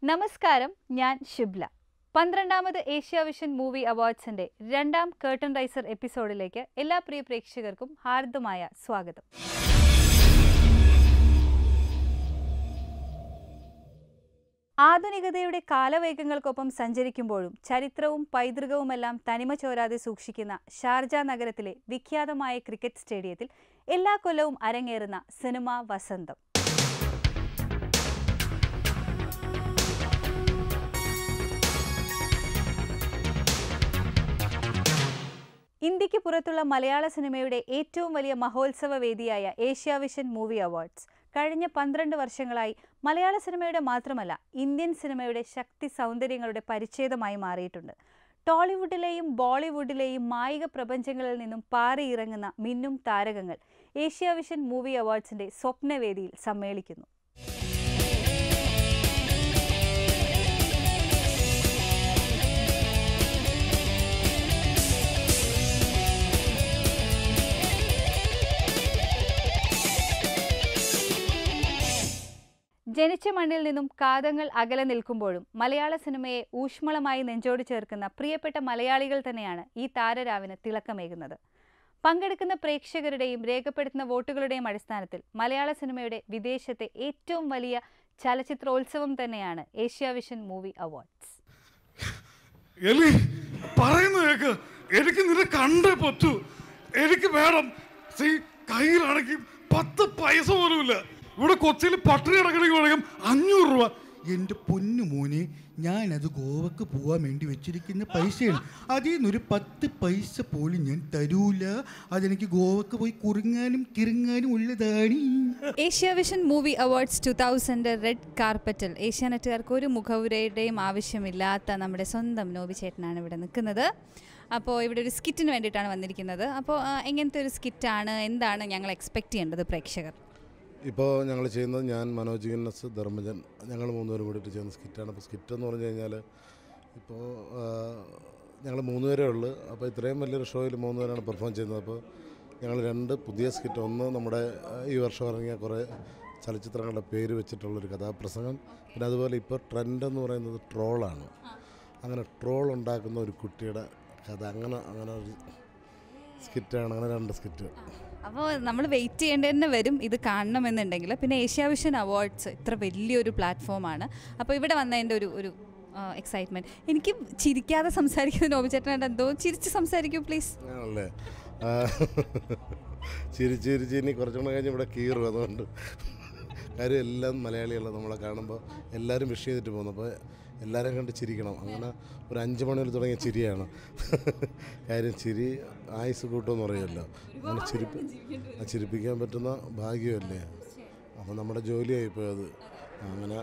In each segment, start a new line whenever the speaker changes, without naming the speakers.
നമസ്കാരം ഞാൻ ഷിബ്ല പന്ത്രണ്ടാമത് ഏഷ്യ വിഷൻ മൂവി അവാർഡ്സിന്റെ രണ്ടാം കേർട്ടൺ റൈസർ എപ്പിസോഡിലേക്ക് എല്ലാ പ്രിയ പ്രേക്ഷകർക്കും ഹാർദമായ സ്വാഗതം ആധുനികതയുടെ കാലവേഗങ്ങൾക്കൊപ്പം സഞ്ചരിക്കുമ്പോഴും ചരിത്രവും പൈതൃകവുമെല്ലാം തനിമ ചോരാതെ സൂക്ഷിക്കുന്ന ഷാർജ നഗരത്തിലെ വിഖ്യാതമായ ക്രിക്കറ്റ് സ്റ്റേഡിയത്തിൽ എല്ലാ കൊല്ലവും അരങ്ങേറുന്ന സിനിമ വസന്തം ഇന്ത്യക്ക് പുറത്തുള്ള മലയാള സിനിമയുടെ ഏറ്റവും വലിയ മഹോത്സവ വേദിയായ ഏഷ്യാവിഷൻ മൂവി അവാർഡ്സ് കഴിഞ്ഞ പന്ത്രണ്ട് വർഷങ്ങളായി മലയാള സിനിമയുടെ മാത്രമല്ല ഇന്ത്യൻ സിനിമയുടെ ശക്തി സൗന്ദര്യങ്ങളുടെ പരിച്ഛേദമായി മാറിയിട്ടുണ്ട് ടോളിവുഡിലെയും ബോളിവുഡിലെയും മായിക പ്രപഞ്ചങ്ങളിൽ നിന്നും പാറിയിറങ്ങുന്ന മിന്നും താരകങ്ങൾ ഏഷ്യാവിഷൻ മൂവി അവാർഡ്സിന്റെ സ്വപ്നവേദിയിൽ സമ്മേളിക്കുന്നു ജനിച്ച മണ്ണിൽ നിന്നും കാതങ്ങൾ അകലെ നിൽക്കുമ്പോഴും മലയാള സിനിമയെ ഊഷ്മളമായി നെഞ്ചോട് ചേർക്കുന്ന പ്രിയപ്പെട്ട മലയാളികൾ തന്നെയാണ് ഈ താരരാവിന് തിളക്കമേകുന്നത് പങ്കെടുക്കുന്ന പ്രേക്ഷകരുടെയും രേഖപ്പെടുത്തുന്ന വോട്ടുകളുടെയും അടിസ്ഥാനത്തിൽ മലയാള സിനിമയുടെ വിദേശത്തെ ഏറ്റവും വലിയ ചലച്ചിത്രോത്സവം തന്നെയാണ് ഏഷ്യാവിഷൻ മൂവി അവാർഡ്സ്
എലി പറയുന്ന കേക്ക് എനിക്ക് നിന്നെ കണ്ടേ പറ്റൂ എനിക്ക് വേണം സീ കയ്യിലാണെങ്കിൽ പത്ത് പൈസ പോലുമില്ല ഇവിടെ കൊച്ചിയിൽ പട്ടിണി കിടക്കണമെങ്കിൽ വേണമെങ്കിൽ അഞ്ഞൂറ് രൂപ
എൻ്റെ പൊന്നു മോനെ ഞാനത് ഗോവക്ക് പോവാൻ വേണ്ടി വെച്ചിരിക്കുന്ന പൈസയാണ് അതിൽ നിന്നൊരു പത്ത് പൈസ പോലും ഞാൻ തരൂല അതെനിക്ക് ഗോവക്ക് പോയി കുറുങ്ങാനും കിറുങ്ങാനും ഉള്ളതാണ്
Asiavision movie awards two thousand red കാർപ്പറ്റിൽ ഏഷ്യാനെറ്റുകാർക്ക് ഒരു മുഖവുരയുടെയും ആവശ്യമില്ലാത്ത നമ്മുടെ സ്വന്തം നോബി ചേട്ടനാണ് ഇവിടെ നിൽക്കുന്നത് അപ്പോൾ ഇവിടെ ഒരു സ്കിറ്റിന് വേണ്ടിയിട്ടാണ് വന്നിരിക്കുന്നത് അപ്പോൾ ആ, എങ്ങനത്തെ ഒരു സ്കിറ്റാണ് എന്താണ് ഞങ്ങൾ എക്സ്പെക്റ്റ് ചെയ്യേണ്ടത് പ്രേക്ഷകർ
ഇപ്പോൾ ഞങ്ങൾ ചെയ്യുന്നത് ഞാൻ മനോജ് ഗിന്നസ് ധർമ്മജൻ ഞങ്ങൾ മൂന്നുപേരും കൂടിയിട്ട് ചെയ്യുന്ന സ്കിറ്റാണ് അപ്പോൾ സ്കിറ്റ് എന്ന് പറഞ്ഞു കഴിഞ്ഞാൽ ഇപ്പോൾ ഞങ്ങൾ മൂന്ന് പേരേ ഉള്ളൂ അപ്പോൾ ഇത്രയും വലിയൊരു ഷോയിൽ മൂന്ന് പേരാണ് പെർഫോം ചെയ്യുന്നത് അപ്പോൾ ഞങ്ങൾ രണ്ട് പുതിയ സ്കിറ്റ് ഒന്ന് നമ്മുടെ ആ, ഈ വർഷം ഇറങ്ങിയ കുറേ ചലച്ചിത്രങ്ങളുടെ പേര് വെച്ചിട്ടുള്ളൊരു കഥാപ്രസംഗം പിന്നെ അതുപോലെ ഇപ്പോൾ ട്രെൻഡ് എന്ന് പറയുന്നത് ട്രോളാണ് അങ്ങനെ ട്രോൾ ഉണ്ടാക്കുന്ന ഒരു കുട്ടിയുടെ കഥ അങ്ങനെ അങ്ങനെ ഒരു സ്കിറ്റാണ് അങ്ങനെ രണ്ട് സ്കിറ്റ്
അപ്പോൾ നമ്മൾ വെയിറ്റ് ചെയ്യേണ്ടി തന്നെ വരും ഇത് കാണണമെന്നുണ്ടെങ്കിൽ പിന്നെ ഏഷ്യാവിഷൻ അവാർഡ്സ് ഇത്ര വലിയൊരു പ്ലാറ്റ്ഫോമാണ് അപ്പോൾ ഇവിടെ വന്നതിൻ്റെ ഒരു ഒരു എക്സൈറ്റ്മെൻറ്റ് എനിക്ക് ചിരിക്കാതെ സംസാരിക്കുന്ന നോബി ചേട്ടനായിട്ട് എന്തോ ചിരിച്ച് സംസാരിക്കൂ പ്ലീസ്
ആണല്ലേ ആ, ചിരിച്ച് ചിരിച്ച് ഇനി കുറച്ചും കൂടെ കഴിഞ്ഞ് ഇവിടെ കീറും അതുകൊണ്ട് കാര്യം എല്ലാം മലയാളികളാണ് നമ്മളെ കാണുമ്പോൾ എല്ലാവരും വിഷ് ചെയ്തിട്ട് പോകുന്നു അപ്പോൾ എല്ലാവരും കണ്ട് ചിരിക്കണം അങ്ങനെ ഒരു അഞ്ച് മണിയിൽ തുടങ്ങിയ ചിരിയാണ് കാര്യം ചിരി ആയുസ് കൂട്ടുമെന്ന് പറയുമല്ലോ അങ്ങനെ ചിരിപ്പ് ആ ചിരിപ്പിക്കാൻ പറ്റുന്ന ഭാഗ്യമല്ലേ അപ്പോൾ നമ്മുടെ ജോലിയായിപ്പോയി അത് അങ്ങനെ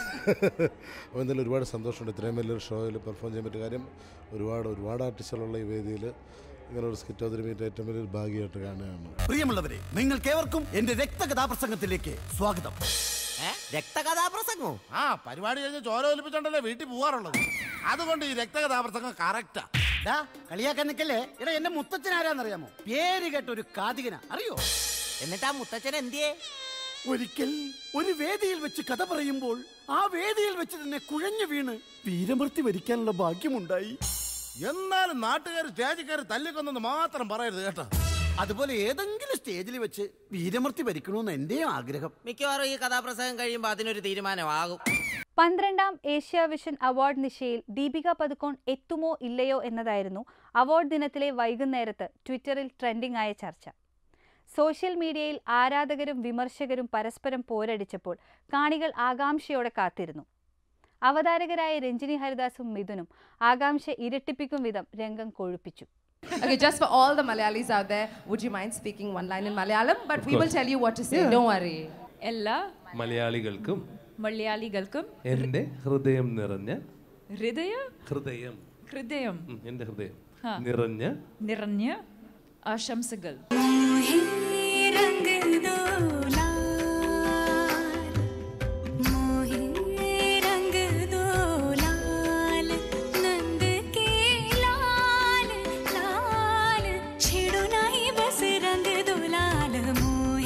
അപ്പോൾ എന്തായാലും ഒരുപാട് സന്തോഷമുണ്ട് ഇത്രയും വലിയൊരു ഷോയിൽ പെർഫോം ചെയ്യാൻ പറ്റിയ കാര്യം ഒരുപാട് ഒരുപാട് ആർട്ടിസ്റ്റുകളുള്ള ഈ വേദിയിൽ ഇങ്ങനെ ഒരു സ്കിറ്റ് അവതരിപ്പിച്ച ഏറ്റവും വലിയൊരു ഭാഗ്യമായിട്ട് കാണുകയാണ്
പ്രിയമുള്ളവരെ നിങ്ങൾക്കേവർക്കും എന്റെ രക്തകഥാപ്രസംഗത്തിലേക്ക് സ്വാഗതം
രക്തകഥാപ്രസംഗോ
ആ പരിപാടി കഴിഞ്ഞ് ചോര ഒലിപ്പിച്ചോണ്ടല്ലേ വീട്ടിൽ പോവാറുള്ളത് അതുകൊണ്ട് ഈ രക്തകഥാപ്രസംഗം കറക്റ്റാ
ഡാ കളിയാക്കാൻ നിക്കല്ലേ എടാ എന്റെ മുത്തച്ഛൻ ആരാന്നറിയാമോ പേര് കേട്ട ഒരു കാതികന അറിയോ
എന്നിട്ട് ആ മുത്തച്ഛൻ എന്തിയേ
ഒരിക്കൽ ഒരു വേദിയിൽ വെച്ച് കഥ പറയുമ്പോൾ ആ വേദിയിൽ വെച്ച് തന്നെ കുഴഞ്ഞു വീണ് വീരമൃത്യു വരിക്കാനുള്ള ഭാഗ്യമുണ്ടായി
എന്നാലും നാട്ടുകാർ സ്റ്റേജിൽ കയറി തല്ലിക്കൊന്നെന്ന് മാത്രം പറയരുത് കേട്ടോ
അതുപോലെ ഏതെങ്കിലും സ്റ്റേജിൽ വെച്ച് വീരമൃത്യു വരിക്കണമെന്ന് എന്റെയും ആഗ്രഹം
മിക്കവാറും ഈ കഥാപ്രസംഗം കഴിയുമ്പോൾ അതിനൊരു തീരുമാനമാകും
പന്ത്രണ്ടാം ഏഷ്യാവിഷൻ അവാർഡ് നിശയിൽ ദീപിക പതുക്കോൺ എത്തുമോ ഇല്ലയോ എന്നതായിരുന്നു അവാർഡ് ദിനത്തിലെ വൈകുന്നേരത്ത് ട്വിറ്ററിൽ ട്രെൻഡിംഗ് ആയ ചർച്ച സോഷ്യൽ മീഡിയയിൽ ആരാധകരും വിമർശകരും പരസ്പരം പോരടിച്ചപ്പോൾ കാണികൾ ആകാംക്ഷയോടെ കാത്തിരുന്നു അവതാരകരായ രഞ്ജിനി ഹരിദാസും മിഥുനും ആകാംക്ഷ ഇരട്ടിപ്പിക്കും വിധം രംഗം കൊഴുപ്പിച്ചു
Okay, just for all the Malayalis out there, would you mind speaking one line in Malayalam? But we will tell you what to say. Don't worry.
എല്ലാ
മലയാളികൾക്കും
മലയാളികൾക്കും
എൻ്റെ ഹൃദയം നിറഞ്ഞ
ഹൃദയ
ഹൃദയം
ഹൃദയം
ഉം, എൻ്റെ ഹൃദയം
ആ.
നിറഞ്ഞ
നിറഞ്ഞ ആശംസകൾ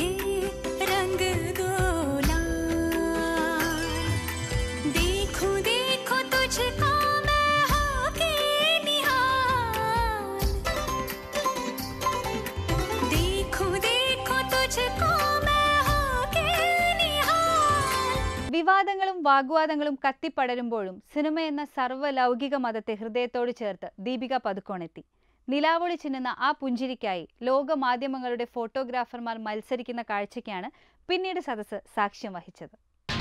देखो
വാഗ്വാദങ്ങളും കത്തിപ്പടരുമ്പോഴും സിനിമ എന്ന സർവ്വലൗകിക മതത്തെ ഹൃദയത്തോട് ചേർത്ത് ദീപിക പതുക്കോണെത്തി നിലാവൊളി ചിന്നുന്ന ആ പുഞ്ചിരിക്കായി ലോക മാധ്യമങ്ങളുടെ ഫോട്ടോഗ്രാഫർമാർ മത്സരിക്കുന്ന കാഴ്ചയ്ക്കാണ് പിന്നീട് സദസ്സ് സാക്ഷ്യം വഹിച്ചത്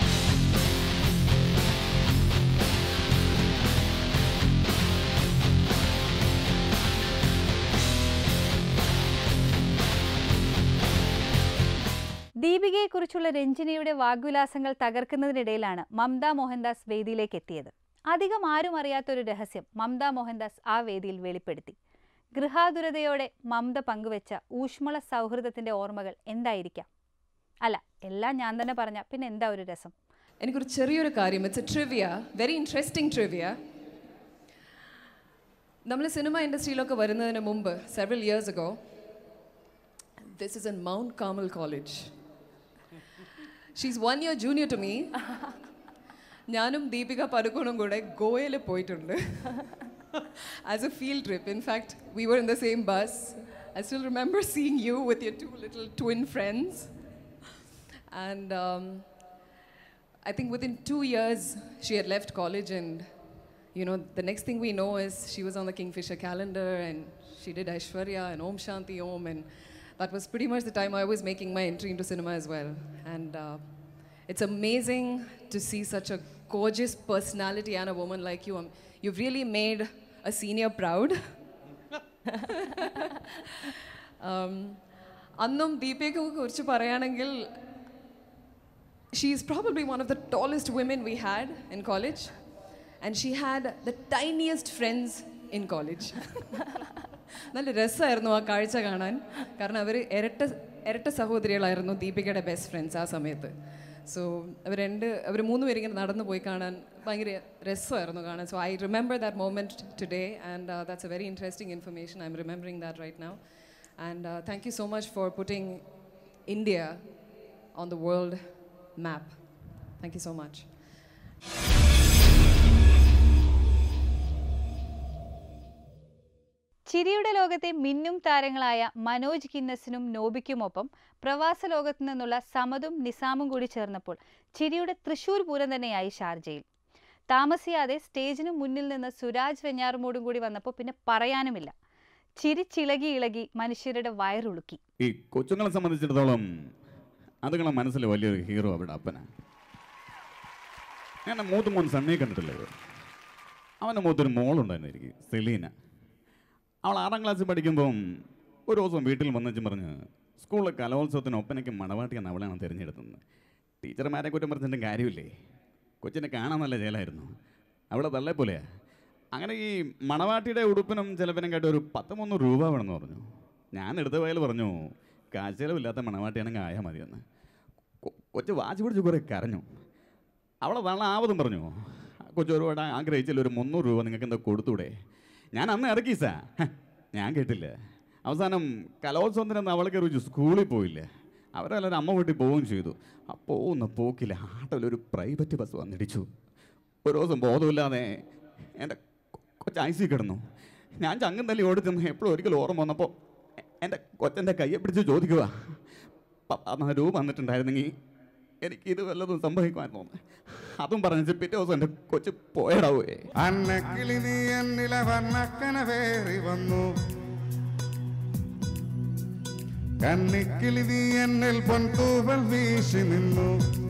ദീപികയെക്കുറിച്ചുള്ള രഞ്ജിനിയുടെ വാഗ്വിലാസങ്ങൾ തകർക്കുന്നതിനിടയിലാണ് മമത മോഹൻദാസ് വേദിയിലേക്ക് എത്തിയത് അധികം ആരും അറിയാത്തൊരു രഹസ്യം മമത മോഹൻദാസ് ആ വേദിയിൽ വെളിപ്പെടുത്തി ഗൃഹാതുരതയോടെ മമത പങ്കുവെച്ച ഊഷ്മള സൗഹൃദത്തിന്റെ ഓർമ്മകൾ എന്തായിരിക്കാം അല്ല എല്ലാം ഞാൻ തന്നെ പറഞ്ഞ പിന്നെ എന്താ ഒരു രസം
എനിക്കൊരു ചെറിയൊരു കാര്യം it's a trivia very interesting trivia നമ്മൾ സിനിമ ഇൻഡസ്ട്രിയിലൊക്കെ വരുന്നതിന് മുമ്പ് several years ago this is an Mount Carmel college she's one year junior to me ഞാനും ദീപിക പടുക്കോണും കൂടെ ഗോവയിൽ പോയിട്ടുണ്ട് as a field trip in fact we were in the same bus I still remember seeing you with your two little twin friends and I think within two years, she had left college, and you know, the next thing we know is she was on the Kingfisher calendar, and she did Aishwarya and Om Shanti Om, and that was pretty much the time I was making my entry into cinema as well. And uh, it's amazing to see such a gorgeous personality and a woman like you. Um, you've really made a senior proud. um, അന്നും ദീപയെ കുറിച്ച് പറയുകയാണെങ്കിൽ she's probably one of the tallest women we had in college and she had the tiniest friends in college നല്ല രസമായിരുന്നു ആ കാഴ്ച കാണാൻ കാരണം അവർ ഇരട്ട ഇരട്ട സഹോദരികളായിരുന്നു ദീപികയുടെ ബെസ്റ്റ് ഫ്രണ്ട്സ് ആ സമയത്ത് സോ അവർ രണ്ട് അവർ മൂന്ന് പേര് ഇങ്ങനെ നടന്നു പോയി കാണാൻ ഭയങ്കര രസമായിരുന്നു കാണാൻ so I remember that moment today and that's a very interesting information I'm remembering that right now and thank you so much for putting India on the world map. Thank you so much.
ചിരിയുടെ ലോകത്തെ മിന്നും താരങ്ങളായ മനോജ് കിന്നസിനും നോബിക്കുമൊപ്പം പ്രവാസ ലോകത്തു നിന്നുള്ള സമതും നിസാമും കൂടി ചേർന്നപ്പോൾ ചിരിയുടെ തൃശൂർ പൂരം തന്നെയായി ഷാർജയിൽ താമസിയാതെ സ്റ്റേജിന് മുന്നിൽ നിന്ന് സുരാജ് വെഞ്ഞാറുമൂടും കൂടി വന്നപ്പോൾ പിന്നെ പറയാനുമില്ല ചിരിച്ചിളകി ഇളകി മനുഷ്യരുടെ വയറുളുക്കി
ഈ കൊച്ചുങ്ങളെ സംബന്ധിച്ചിടത്തോളം അതുങ്ങളെ മനസ്സിൽ വലിയൊരു ഹീറോ അവിടെ അപ്പനാ ഞാൻ മൂത്ത മോൻ സണ്ണിയെ കണ്ടിട്ടില്ലേ അവൻ്റെ മൂത്തൊരു മോളുണ്ടായിരുന്നു എനിക്ക് സെലീന അവൾ ആറാം ക്ലാസ്സിൽ പഠിക്കുമ്പം ഒരു ദിവസം വീട്ടിൽ വന്നു പറഞ്ഞ് സ്കൂളിലെ കലോത്സവത്തിന് ഒപ്പനയ്ക്ക് മണവാട്ടിയാണ് അവളാണ് തിരഞ്ഞെടുത്തത് ടീച്ചർമാരെ കുറ്റം പറഞ്ഞിട്ടും കാര്യമില്ലേ കൊച്ചിനെ കാണാൻ നല്ല ചേലായിരുന്നു അവളെ തള്ളേ പോലെയാ അങ്ങനെ ഈ മണവാട്ടിയുടെ ഉടുപ്പിനും ചിലപ്പിനും കേട്ട് ഒരു പത്ത് മുന്നൂറ് രൂപ വേണമെന്ന് പറഞ്ഞു ഞാൻ എടുത്ത വയൽ പറഞ്ഞു കാഴ്ചയിലുമില്ലാത്ത മണവാട്ടിയാണെങ്കിൽ ആയാൽ മതിയെന്ന് കൊ- കൊച്ച് വാച്ച് പിടിച്ച് കുറേ കരഞ്ഞു അവളെ തള്ള ആവതും പറഞ്ഞു കൊച്ചു ഒരുപാട് ആഗ്രഹിച്ചില്ല ഒരു മുന്നൂറ് രൂപ നിങ്ങൾക്ക് എന്താ കൊടുത്തൂടെ ഞാൻ അന്ന് ഇറക്കി സാ ഹ, ഞാൻ കേട്ടില്ല അവസാനം കലോത്സവത്തിനന്ന് അവൾ കയറി സ്കൂളിൽ പോയില്ല അവരെല്ലാവരും അമ്മ വീട്ടിൽ പോവുകയും ചെയ്തു ആ പോകുന്ന പോക്കില്ല ആട്ടോയിലൊരു പ്രൈവറ്റ് ബസ് വന്നിടിച്ചു ഒരു ദിവസം ബോധമില്ലാതെ എൻ്റെ കൊച്ചു ഐ സി കിടന്നു ഞാൻ ചങ്ങം തല്ലി ഓടി ചെന്ന് എപ്പോഴും ഒരിക്കലും ഓർമ്മ വന്നപ്പോൾ എൻ്റെ കൊച്ചൻ്റെ കയ്യെ പിടിച്ച് ചോദിക്കുക പത്താം രൂപ വന്നിട്ടുണ്ടായിരുന്നെങ്കിൽ എനിക്ക് ഇത് വല്ലതും സംഭവിക്കുമായിരുന്നു അതും പറഞ്ഞു പിറ്റേ ദിവസം എൻ്റെ കൊച്ചു പോയടാവേ
അന്നക്കിളി നീ എന്നിലെ വർണ്ണക്കനവേറി വന്നു കന്നിക്കിളി നീ എന്നിൽ പൊൻതൂവൽ വീശി നിന്നു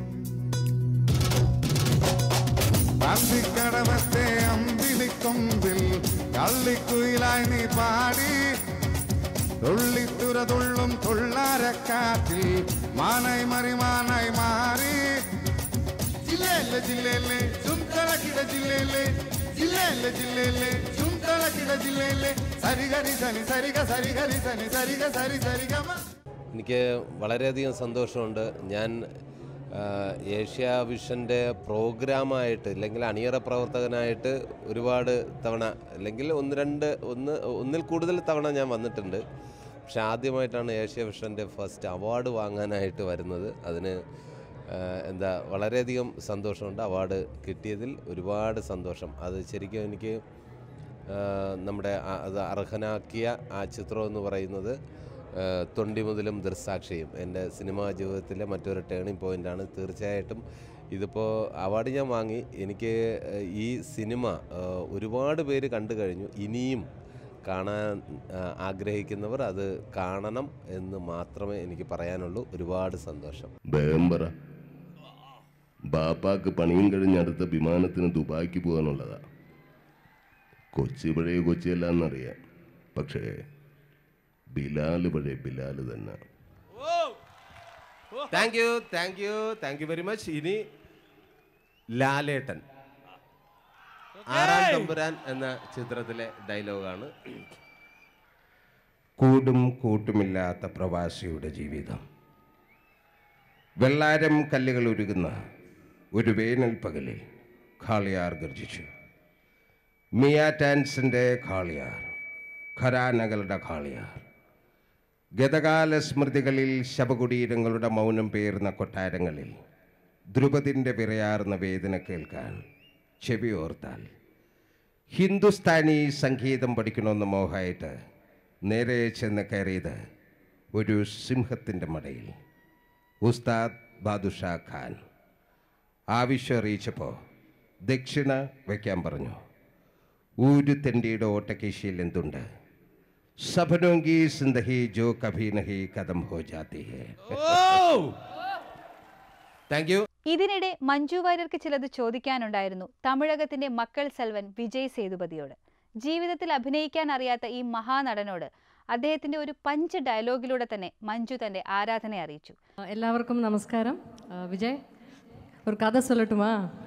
പന്തിക്കടവത്തെ അമ്പിളിക്കൊമ്പിൽ കള്ളിക്കുയിലായി നീ പാടി തുള്ളിത്തുര തുള്ളും തുള്ളാരക്കാറ്റിൽ മാനായി മറിമാനായി മാറി ജില്ലയിലെ ജില്ലയിലെ ചുംതളക്കിട ജില്ലയിലെ ജില്ലയിലെ ജില്ലയിലെ ചുംതളക്കിട ജില്ലയിലെ സരിഗരി സനി സരിഗ സരിഗരി സനി സരിഗ സരി സരിഗമ
എനിക്ക് വളരെയധികം സന്തോഷമുണ്ട് ഞാൻ ആ, ഏഷ്യ വിഷൻ്റെ പ്രോഗ്രാമായിട്ട് അല്ലെങ്കിൽ അണിയറ പ്രവർത്തകനായിട്ട് ഒരുപാട് തവണ അല്ലെങ്കിൽ ഒന്ന് രണ്ട് ഒന്ന് ഒന്നിൽ കൂടുതൽ തവണ ഞാൻ വന്നിട്ടുണ്ട് പക്ഷെ ആദ്യമായിട്ടാണ് ഏഷ്യ വിഷൻ്റെ ഫസ്റ്റ് അവാർഡ് വാങ്ങാനായിട്ട് വരുന്നത് അതിന് ആ, എന്താ വളരെയധികം സന്തോഷമുണ്ട് അവാർഡ് കിട്ടിയതിൽ ഒരുപാട് സന്തോഷം അത് ശരിക്കും എനിക്ക് ആ, നമ്മുടെ ആ- അത് അർഹനാക്കിയ ആ ചിത്രം എന്ന് പറയുന്നത് ആ, തൊണ്ടി മുതലും ദൃസാക്ഷിയും എൻ്റെ സിനിമാ ജീവിതത്തിലെ മറ്റൊരു ടേണിംഗ് പോയിൻ്റാണ് തീർച്ചയായിട്ടും ഇതിപ്പോൾ അവാർഡ് ഞാൻ വാങ്ങി എനിക്ക് ഏഹ്, ഈ സിനിമ ഏഹ്, ഒരുപാട് പേര് കണ്ടു കഴിഞ്ഞു ഇനിയും കാണാൻ ഏഹ്, ആഗ്രഹിക്കുന്നവർ അത് കാണണം എന്ന് മാത്രമേ എനിക്ക് പറയാനുള്ളൂ ഒരുപാട് സന്തോഷം
ബേംബറ ബാപ്പാക്ക് പണിയും കഴിഞ്ഞ് അടുത്ത വിമാനത്തിന് ദുബായ്ക്ക് പോകാനുള്ളതാ കൊച്ചി പഴയ കൊച്ചിയല്ല എന്നറിയാം പക്ഷേ ബിലാല് പഴയ ബിലാല് തന്നെ
thank you thank you thank you very much ഇനി ലാലേട്ടൻ ആറാം തമ്പുരാൻ എന്ന ചിത്രത്തിലെ ഡയലോഗാണ്
കൂടും കൂട്ടുമില്ലാത്ത പ്രവാസിയുടെ ജീവിതം വെള്ളാരം കല്ലുകൾ ഉരുകുന്ന ഒരു വേനൽ പകലിൽ ഖാളിയാർ ഗർജിച്ചു മിയാറ്റാൻസിൻ്റെ ഖാളിയാർ ഖരാനകളുടെ ഖാളിയാർ ഗതകാല സ്മൃതികളിൽ ശവകുടീരങ്ങളുടെ മൗനം പേർന്ന കൊട്ടാരങ്ങളിൽ ധ്രുപതിൻ്റെ വിറയാർന്ന വേദന കേൾക്കാൻ ചെവിയോർത്താൽ ഹിന്ദുസ്ഥാനി സംഗീതം പഠിക്കണമെന്ന് മോഹമായിട്ട് നേരെ ചെന്ന് കയറിയത് ഒരു സിംഹത്തിൻ്റെ മടയിൽ ഉസ്താദ് ബാദുഷാ ഖാൻ ആവശ്യം അറിയിച്ചപ്പോൾ ദക്ഷിണ വയ്ക്കാൻ പറഞ്ഞു ഊരു തെണ്ടിയുടെ ഓട്ടക്കേശിയിൽ എന്തുണ്ട് സഭനോങ്കി സിന്ദഹി ജോ കഭി നഹി കദം ഹോ ജാതി ഹേ
താങ്ക് യു
ഇതിനിടെ മഞ്ജു വാര്യർക്ക് ചിലത് ചോദിക്കാനുണ്ടായിരുന്നു തമിഴകത്തിന്റെ മക്കൾ സെൽവൻ വിജയ് സേതുപതിയോട് ജീവിതത്തിൽ അഭിനയിക്കാൻ അറിയാത്ത ഈ മഹാനടനോട് അദ്ദേഹത്തിന്റെ ഒരു പഞ്ച് ഡയലോഗിലൂടെ തന്നെ മഞ്ജു തന്റെ ആരാധന അറിയിച്ചു
எல்லாருக்கும் நமஸ்காரம் அஹ், விஜய் ஒரு கதை சொல்லட்டுமா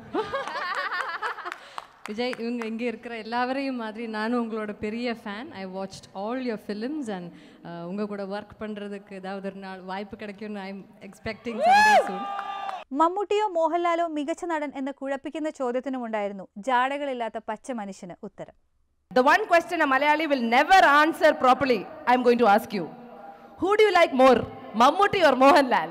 விஜய் இவங்க இங்கே இருக்கிற எல்லாவரையும் மாதிரி நானும் உங்களோட பெரிய fan I watched all your films and உங்கள் கூட ஒர்க் பண்ணுறதுக்கு ஏதாவது ஒரு நாள் வாய்ப்பு கிடைக்கும்னு I'm expecting someday soon
മമ്മൂട്ടിയോ മോഹൻലാലോ മികച്ച നടൻ എന്ന കുഴപ്പിക്കുന്ന ചോദ്യത്തിനുമുണ്ടായിരുന്നു ജാടകളില്ലാത്ത പച്ച മനുഷ്യന് ഉത്തരം
The one question a Malayali will never answer properly, I'm going to ask you. Who do you like more, Mammootty or Mohanlal?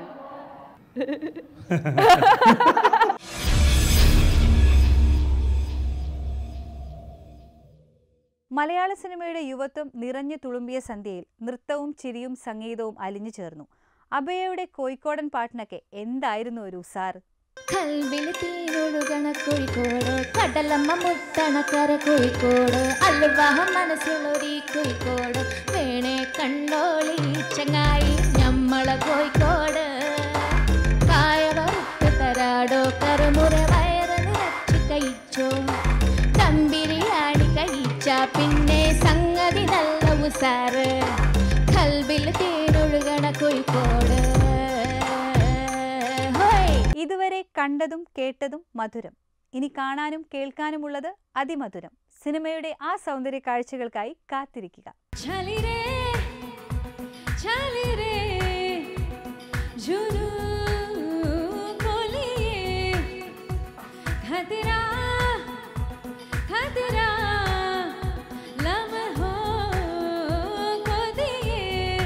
മലയാള സിനിമയുടെ യുവത്വം നിറഞ്ഞു തുളുമ്പിയ സന്ധ്യയിൽ നൃത്തവും ചിരിയും സംഗീതവും അലിഞ്ഞു ചേർന്നു അഭയയുടെ കോഴിക്കോടൻ പാട്ടിനൊക്കെ എന്തായിരുന്നു ഒരു ഉസാർ
കൽവിൽ തീരൊഴുകണ കോഴിക്കോട് കടലമ്മ മുത്തണക്കര കോഴിക്കോട് അൽവാഹ മനസ്സിലൊരി കോഴിക്കോട് വേണേ കണ്ടോളി ചങ്ങായി ഞമ്മളെ കോഴിക്കോട് കായ വറുത്ത് തരാടോ കറുമുറ വയറ് നിറച്ച് കഴിച്ചോ തമ്പിരിയാണി കഴിച്ച പിന്നെ സംഗതി നല്ല ഉസാറ് കൽവിൽ തീരൊഴുകണ കോഴിക്കോട് ഹോയ്
ഇതുവരെ കണ്ടതും കേട്ടതും മധുരം ഇനി കാണാനും കേൾക്കാനുമുള്ളത് അതിമധുരം സിനിമയുടെ ആ സൗന്ദര്യ കാഴ്ചകൾക്കായി കാത്തിരിക്കുക
ചലി रे ചലി रे जुनू को लिए खतरा खतरा लम्हों को दिए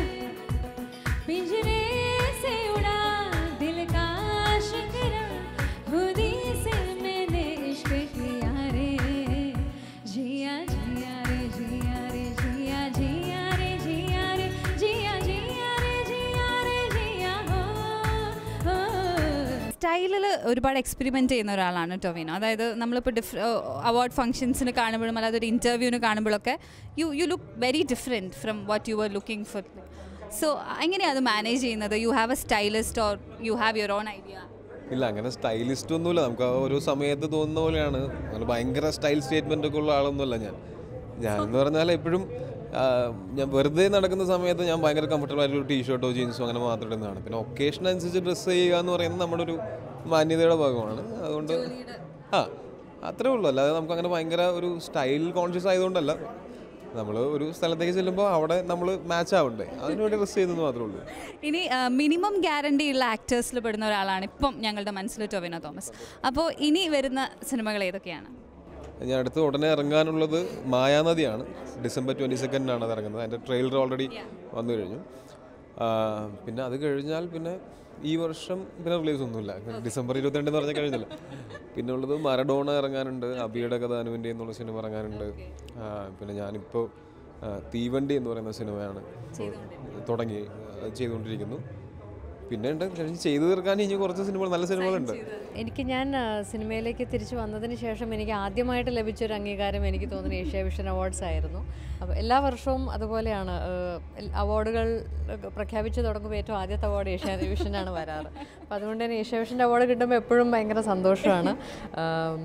पिंजरे से उड़ा दिल का शिकरा खुद ही से मैंने इश्क किया रे जिया जिया रे जिया रे जिया जिया रे जिया रे जिया जिया रे जिया रे जिया हो हो
സ്റ്റൈലിൽ ഒരുപാട് എക്സ്പെരിമെൻ്റ് ചെയ്യുന്ന ഒരാളാണ് ടൊവിനോ അതായത് നമ്മളിപ്പോൾ ഡിഫ് അവാർഡ് ഫംഗ്ഷൻസിന് കാണുമ്പോഴും അല്ലാതെ ഒരു ഇൻ്റർവ്യൂവിന് കാണുമ്പോഴൊക്കെ you you look very different from what you are looking for so എങ്ങനെയാണ് അത് മാനേജ് ചെയ്യുന്നത് you have a stylist or you have your own idea
ഇല്ല അങ്ങനെ സ്റ്റൈലിസ്റ്റ് ഒന്നുമില്ല നമുക്ക് ആ ഓരോ സമയത്ത് തോന്നുന്ന പോലെയാണ് അങ്ങനെ ഭയങ്കര സ്റ്റൈൽ സ്റ്റേറ്റ്മെൻ്റ് ഒക്കെ ഉള്ള ആളൊന്നുമല്ല ഞാൻ ഞാൻ എന്ന് പറഞ്ഞാൽ എപ്പോഴും ആ, ഞാൻ വെറുതെ നടക്കുന്ന സമയത്ത് ഞാൻ ഭയങ്കര കംഫർട്ടബിൾ ആയിട്ട് ഒരു ടീഷർട്ടോ ജീൻസോ അങ്ങനെ മാത്രം ഇടുന്നതാണ് പിന്നെ ഒക്കേഷൻ അനുസരിച്ച് ഡ്രസ്സ് ചെയ്യുക എന്ന് പറയുന്നത് നമ്മുടെ ഒരു മാന്യതയുടെ ഭാഗമാണ് അതുകൊണ്ട് ആ അത്രേ ഉള്ളൂ അല്ലാതെ നമുക്ക് അങ്ങനെ ഭയങ്കര ഒരു സ്റ്റൈൽ കോൺഷ്യസ് ആയതുകൊണ്ടല്ല നമ്മൾ ഒരു സ്ഥലത്തേക്ക് ചെല്ലുമ്പോൾ അവിടെ നമ്മൾ മാച്ച് ആവണ്ടേ അതിനുവേണ്ടി ഡ്രസ്സ് ചെയ്യുന്നത് മാത്രമേ ഉള്ളൂ
ഇനി മിനിമം ഗ്യാരണ്ടി ഉള്ള ആക്ടേഴ്സിൽ പെടുന്ന ഒരാളാണ് ഇപ്പം ഞങ്ങളുടെ മനസ്സിൽ ടൊവിനോ തോമസ് അപ്പോൾ ഇനി വരുന്ന സിനിമകൾ ഏതൊക്കെയാണ്
ഞാൻ അടുത്ത് ഉടനെ ഇറങ്ങാനുള്ളത് മായാനദിയാണ് ഡിസംബർ ട്വൻറ്റി സെക്കൻഡിനാണ് അത് ഇറങ്ങുന്നത് അതിൻ്റെ ട്രെയിലർ ഓൾറെഡി വന്നു കഴിഞ്ഞു ആ, പിന്നെ അത് കഴിഞ്ഞാൽ പിന്നെ ഈ വർഷം പിന്നെ റിലീസ് ഒന്നുമില്ല ഡിസംബർ ഇരുപത്തിരണ്ട് എന്ന് പറഞ്ഞാൽ കഴിഞ്ഞല്ലോ പിന്നെ ഉള്ളത് മരഡോണ ഇറങ്ങാനുണ്ട് അബിയുടെ കഥ അനുവിൻ്റെ എന്നുള്ള സിനിമ ഇറങ്ങാനുണ്ട് ആ, പിന്നെ ഞാനിപ്പോൾ ആ, തീവണ്ടി എന്ന് പറയുന്ന സിനിമയാണ് ഇപ്പോൾ തുടങ്ങി ആ, ചെയ്തുകൊണ്ടിരിക്കുന്നു പിന്നെ ഉണ്ട് കഴിഞ്ഞ് ചെയ്തു തീർക്കാൻ ഇനി കുറച്ച് സിനിമകൾ നല്ല സിനിമകളുണ്ട്
എനിക്ക് ഞാൻ ആ, സിനിമയിലേക്ക് തിരിച്ചു വന്നതിന് ശേഷം എനിക്ക് ആദ്യമായിട്ട് ലഭിച്ച ഒരു അംഗീകാരം എനിക്ക് തോന്നുന്നു ഏഷ്യ വിഷൻ അവാർഡ്സ് ആയിരുന്നു അപ്പോൾ എല്ലാ വർഷവും അതുപോലെയാണ് അവാർഡുകൾ പ്രഖ്യാപിച്ച് തുടങ്ങുമ്പോൾ ഏറ്റവും ആദ്യത്തെ അവാർഡ് ഏഷ്യ വിഷനാണ് വരാറ് അപ്പോൾ അതുകൊണ്ട് തന്നെ ഏഷ്യ വിഷൻ്റെ അവാർഡ് കിട്ടുമ്പോൾ എപ്പോഴും ഭയങ്കര സന്തോഷമാണ് ആം,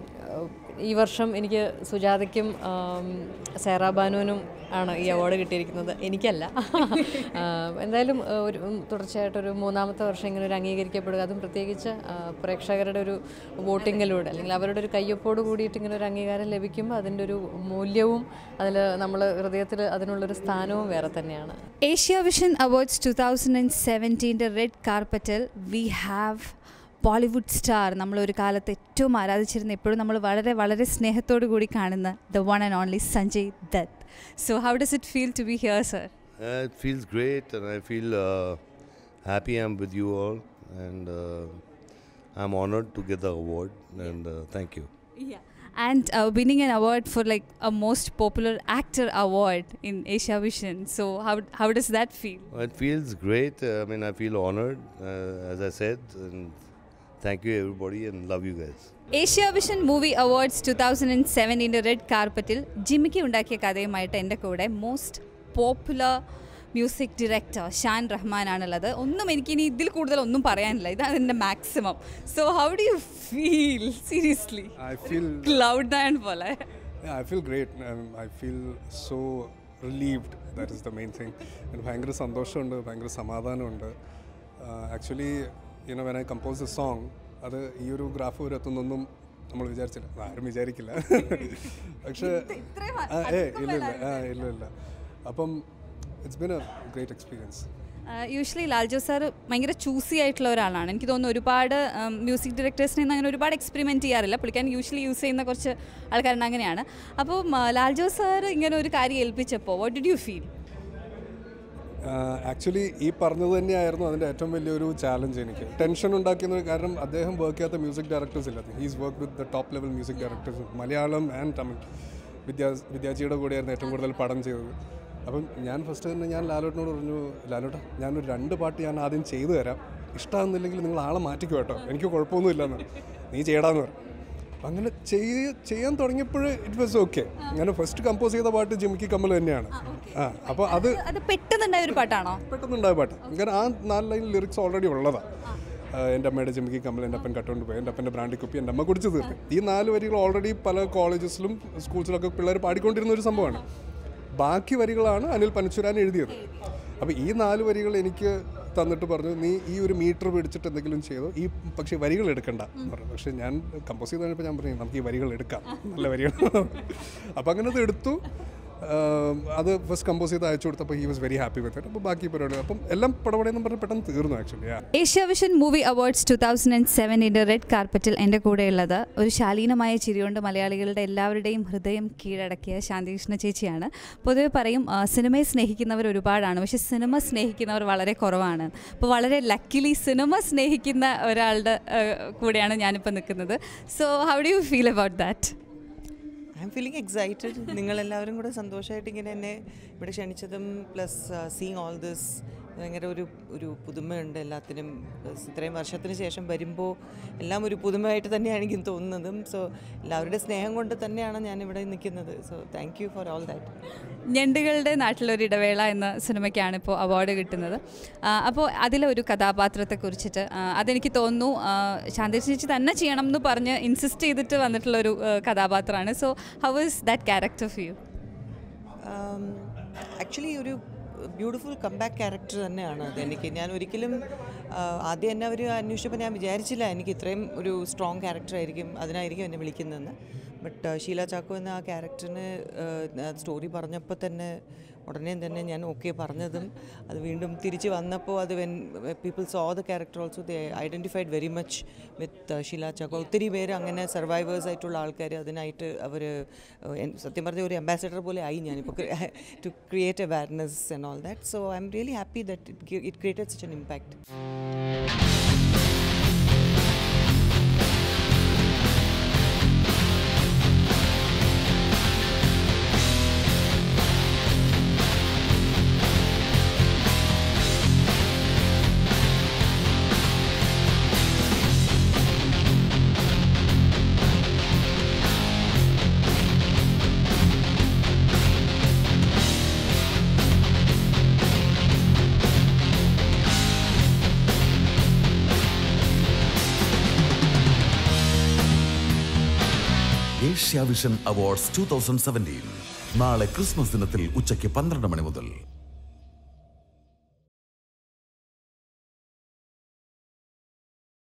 ഈ വർഷം എനിക്ക് സുജാതയ്ക്കും ആം, സേറ ബാനുവിനും ആണ് ഈ അവാർഡ് കിട്ടിയിരിക്കുന്നത് എനിക്കല്ല ആ, എന്തായാലും ആ, ഒരു ഉം, തുടർച്ചയായിട്ടൊരു മൂന്നാമത്തെ വർഷം ഇങ്ങനെ ഒരു അംഗീകരിക്കപ്പെടുക അതും പ്രത്യേകിച്ച് ആ, പ്രേക്ഷകരുടെ ഒരു വോട്ടിങ്ങിലൂടെ അല്ലെങ്കിൽ അവരുടെ ഒരു കയ്യൊപ്പോട് കൂടിയിട്ട് ഇങ്ങനെ ഒരു അംഗീകാരം ലഭിക്കുമ്പോൾ അതിൻ്റെ ഒരു മൂല്യവും അതിൽ നമ്മൾ ഹൃദയത്തിൽ അതിനുള്ളൊരു സ്ഥാനവും വേറെ തന്നെയാണ്
Asiavision awards two thousand and സെവൻറ്റീൻ്റെ റെഡ് കാർപ്പറ്റിൽ വി ഹാവ് ബോളിവുഡ് സ്റ്റാർ നമ്മൾ ഒരു കാലത്ത് ഏറ്റവും ആരാധിച്ചിരുന്ന എപ്പോഴും നമ്മൾ വളരെ വളരെ സ്നേഹത്തോടു കൂടി കാണുന്ന the one and only Sanjay Dutt so how does it feel to be here sir
Uh, it feels great, and I feel uh, happy I'm with you all, and uh, I'm honored to get the award. And uh, thank you.
and uh, winning an award for like a most popular actor award in Asia Vision. So how how does that feel?
It feels great. Uh, I mean, I feel honored, uh, as I said, and thank you everybody, and love you guys.
Asiavision movie awards two thousand and സെവൻറ്റീൻ്റെ red കാർപ്പറ്റിൽ ജിമിക്ക് ഉണ്ടാക്കിയ കഥയുമായിട്ട് എൻ്റെ കൂടെ most popular music director Shaan റഹ്മാനാണുള്ളത് ഒന്നും എനിക്കിനി ഇതിൽ കൂടുതൽ ഒന്നും പറയാനില്ല ഇതാണ് എൻ്റെ maximum so how do you feel seriously
I feel
cloud nine പോലെ
yeah, I feel great. Um, I feel so relieved. That is the main thing. And ഭയങ്കര സന്തോഷമുണ്ട് ഭയങ്കര സമാധാനമുണ്ട് actually you know when I compose a song അത് ഈ ഒരു graph വരെ എത്തുന്നൊന്നും നമ്മൾ വിചാരിച്ചില്ല അത് ആരും വിചാരിക്കില്ല പക്ഷേ ആ, ഏ ഇല്ല ഇല്ല ആ ഇല്ല ഇല്ല അപ്പം it's been a great experience
usually Laljo sir ഭയങ്കര ചൂസി ആയിട്ടുള്ള ഒരാളാണ് എനിക്ക് തോന്നുന്നു ഒരുപാട് മ്യൂസിക് ഡയറക്ടേഴ്സിനെ ഒന്നും അങ്ങനെ ഒരുപാട് എക്സ്പെരിമെൻറ്റ് ചെയ്യാറില്ല പുള്ളിക്കാൻ യൂഷ്വലി യൂസ് ചെയ്യുന്ന കുറച്ച് ആൾക്കാരുണ്ട് അങ്ങനെയാണ് അപ്പോൾ ലാൽജോ സാർ ഇങ്ങനെ ഒരു കാര്യം ഏൽപ്പിച്ചപ്പോൾ what did you feel
actually ഈ പറഞ്ഞത് തന്നെയായിരുന്നു അതിൻ്റെ ഏറ്റവും വലിയൊരു ചാലഞ്ച് എനിക്ക് ടെൻഷൻ ഉണ്ടാക്കുന്ന കാരണം അദ്ദേഹം വർക്ക് ചെയ്യാത്ത മ്യൂസിക് ഡയറക്ടേഴ്സ് ഇല്ല he's work with the top level music directors Malayalam and Tamil Vidya വിദ്യാജിയുടെ കൂടെയായിരുന്നു ഏറ്റവും കൂടുതൽ പടം ചെയ്തത് അപ്പം ഞാൻ ഫസ്റ്റ് തന്നെ ഞാൻ ലാലോട്ടിനോട് പറഞ്ഞു ലാലോട്ട ഞാനൊരു രണ്ട് പാട്ട് ഞാൻ ആദ്യം ചെയ്തു തരാം ഇഷ്ടമാകുന്നില്ലെങ്കിൽ നിങ്ങൾ ആളെ മാറ്റിക്കോ കേട്ടോ എനിക്ക് കുഴപ്പമൊന്നുമില്ലെന്ന് നീ ചെയ്യടാന്ന് പറഞ്ഞു അപ്പം അങ്ങനെ ചെയ്ത് ചെയ്യാൻ തുടങ്ങിയപ്പോൾ ഇറ്റ് വാസ് ഓക്കെ ഞാൻ ഫസ്റ്റ് കമ്പോസ് ചെയ്ത പാട്ട് ജിമിക്കി കമ്മൽ തന്നെയാണ് ആ അപ്പോൾ അത്
അത് പെട്ടെന്നുണ്ടായ ഒരു പാട്ടാണോ
പെട്ടെന്നുണ്ടായ പാട്ട് കാരണം ആ നാല് ലൈൻ ലിറിക്സ് ഓൾറെഡി ഉള്ളതാണ് എൻ്റെ അമ്മയുടെ ജിമിക്കി കമ്മൽ എൻ്റെ അപ്പൻ കട്ടുകൊണ്ട് പോയി എൻ്റെ അപ്പൻ്റെ ബ്രാൻഡി കുപ്പി എൻ്റെ അമ്മ കുടിച്ച് തീർത്ത് ഈ നാല് വരികൾ ഓൾറെഡി പല കോളേജസിലും സ്കൂൾസിലൊക്കെ പിള്ളേർ പാടിക്കൊണ്ടിരുന്ന ഒരു സംഭവമാണ് ബാക്കി വരികളാണ് അനിൽ പനച്ചുരാൻ എഴുതിയത് അപ്പോൾ ഈ നാല് വരികൾ എനിക്ക് തന്നിട്ട് പറഞ്ഞു നീ ഈ ഒരു മീറ്റർ പിടിച്ചിട്ട് എന്തെങ്കിലും ചെയ്തോ ഈ പക്ഷേ വരികൾ എടുക്കണ്ട എന്ന് പറഞ്ഞു പക്ഷേ ഞാൻ കമ്പോസ് ചെയ്ത് കഴിഞ്ഞപ്പോൾ ഞാൻ പറഞ്ഞു നമുക്ക് ഈ വരികൾ എടുക്കാം നല്ല വരികൾ അപ്പോൾ അങ്ങനെ അത് എടുത്തു ആം, അത് ഫസ്റ്റ് കമ്പോസ് ചെയ്ത് അയച്ചു കൊടുത്തപ്പോൾ he was very happy with it അപ്പോൾ ബാക്കി പരിപാടി അപ്പം എല്ലാം പടപടയെന്നും പറഞ്ഞ് പെട്ടെന്ന് തീർന്നു actually
Asiavision movie awards two thousand and സെവനിൻ്റെ റെഡ് കാർപ്പറ്റിൽ എൻ്റെ കൂടെയുള്ളത് ഒരു ശാലീനമായ ചിരികൊണ്ട് മലയാളികളുടെ എല്ലാവരുടെയും ഹൃദയം കീഴടക്കിയ ശാന്തികൃഷ്ണ ചേച്ചിയാണ് പൊതുവെ പറയും ആ, സിനിമയെ സ്നേഹിക്കുന്നവർ ഒരുപാടാണ് പക്ഷേ സിനിമ സ്നേഹിക്കുന്നവർ വളരെ കുറവാണ് അപ്പോൾ വളരെ ലക്കിലി സിനിമ സ്നേഹിക്കുന്ന ഒരാളുടെ ആ, കൂടെയാണ് ഞാനിപ്പോൾ നിൽക്കുന്നത് so how do you feel about that
I'm feeling excited നിങ്ങളെല്ലാവരും കൂടെ സന്തോഷമായിട്ട് ഇങ്ങനെ എന്നെ ഇവിടെ ക്ഷണിച്ചതും പ്ലസ് സീങ് ഓൾ ദിസ് ഭയങ്കര ഒരു ഒരു പുതുമയുണ്ട് എല്ലാത്തിനും Plus ഇത്രയും വർഷത്തിന് ശേഷം വരുമ്പോൾ എല്ലാം ഒരു പുതുമയായിട്ട് തന്നെയാണ് എനിക്ക് തോന്നുന്നതും സോ എല്ലാവരുടെ സ്നേഹം കൊണ്ട് തന്നെയാണ് ഞാൻ ഇവിടെ നിൽക്കുന്നത് so thank you for all that
ഞണ്ടുകളുടെ നാട്ടിലൊരു ഇടവേള എന്ന സിനിമയ്ക്കാണ് ഇപ്പോൾ അവാർഡ് കിട്ടുന്നത് ആ, അപ്പോൾ അതിലെ ഒരു കഥാപാത്രത്തെ കുറിച്ചിട്ട് ആ, അതെനിക്ക് തോന്നുന്നു ആ, ശാന്തി ചേച്ചി തന്നെ ചെയ്യണം എന്ന് പറഞ്ഞ് ഇൻസിസ്റ്റ് ചെയ്തിട്ട് വന്നിട്ടുള്ളൊരു ആ, കഥാപാത്രമാണ് so how is that character for you
actually ഒരു ബ്യൂട്ടിഫുൾ കംബാക്ക് ക്യാരക്ടർ തന്നെയാണ് അത് എനിക്ക് ഞാൻ ഒരിക്കലും ആ, ആദ്യം എന്നെ അവർ അന്വേഷിച്ചപ്പോൾ ഞാൻ വിചാരിച്ചില്ല എനിക്ക് ഇത്രയും ഒരു സ്ട്രോങ് ക്യാരക്ടർ ആയിരിക്കും അതിനായിരിക്കും എന്നെ വിളിക്കുന്നതെന്ന് ബട്ട് ഷീല ചാക്കോ എന്ന ആ ക്യാരക്ടറിന് സ്റ്റോറി പറഞ്ഞപ്പോൾ തന്നെ ഉടനെ തന്നെ ഞാൻ ഓക്കെ പറഞ്ഞതും അത് വീണ്ടും തിരിച്ച് വന്നപ്പോൾ അത് when people saw the character also they identified very much with Sheela Chacko ഒത്തിരി പേര് അങ്ങനെ സർവൈവേഴ്സ് ആയിട്ടുള്ള ആൾക്കാർ അതിനായിട്ട് അവർ സത്യം പറഞ്ഞ ഒരു അംബാസഡർ പോലെ ആയി ഞാനിപ്പോൾ to create awareness and all that so I'm really happy that it created such an impact
Asiavision awards two thousand seventeen നാളെ ക്രിസ്മസ് ദിനത്തിൽ ഉച്ചയ്ക്ക് പന്ത്രണ്ട് മണി മുതൽ